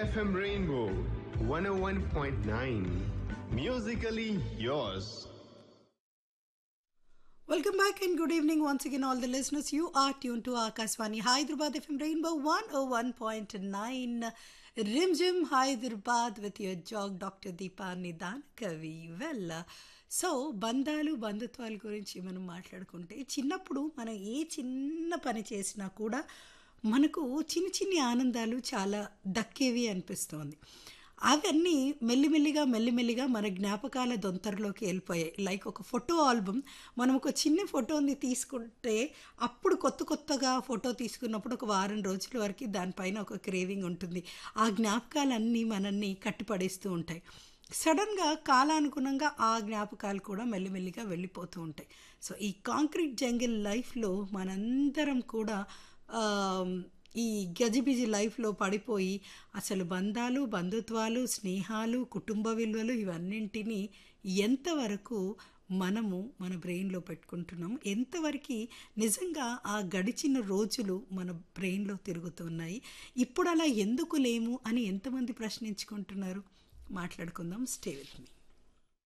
FM Rainbow 101.9. Musically yours. Welcome back and good evening once again, all the listeners. You are tuned to Akaswani Hyderabad FM Rainbow 101.9. Rim Jim Hyderabad with your jog Dr. Deepa Nidan Kavi. Well, so బంధాలు బంధుత్వాల గురించి మనం మాట్లాడుకుంటే చిన్నప్పుడు మనం ఏ చిన్న పని చేసినా కూడా మనకు చిన్న చిన్ని ఆనందాలు చాలా దక్కేవి అనిపిస్తోంది అవన్నీ మెల్లిమెల్లిగా మెల్లిమెల్లిగా మన జ్ఞాపకాల దొంతరలోకి వెళ్ళిపోయాయి లైక్ ఒక ఫోటో ఆల్బమ్ మనం ఒక చిన్న ఫోటోని తీసుకుంటే అప్పుడు కొత్త కొత్తగా ఫోటో తీసుకున్నప్పుడు ఒక వారం రోజుల వరకు దానిపైన ఒక క్రేవింగ్ ఉంటుంది ఆ జ్ఞాపకాలన్నీ మనల్ని కట్టిపడేస్తూ ఉంటాయి సడన్గా కాలానుగుణంగా ఆ జ్ఞాపకాలు కూడా మెల్లిమెల్లిగా వెళ్ళిపోతూ ఉంటాయి సో ఈ కాంక్రీట్ జంగిల్ లైఫ్లో మనందరం కూడా ఆ, ఈ గజిబిజి లైఫ్లో పడిపోయి అసలు బంధాలు బంధుత్వాలు స్నేహాలు కుటుంబ విలువలు ఇవన్నింటినీ ఎంతవరకు మనము మన బ్రెయిన్లో పెట్టుకుంటున్నాం ఎంతవరకు నిజంగా ఆ గడిచిన రోజులు మన బ్రెయిన్లో తిరుగుతున్నాయి ఇప్పుడు అలా ఎందుకు లేము అని ఎంతమంది ప్రశ్నించుకుంటున్నారు మాట్లాడుకుందాం స్టే విత్ మీ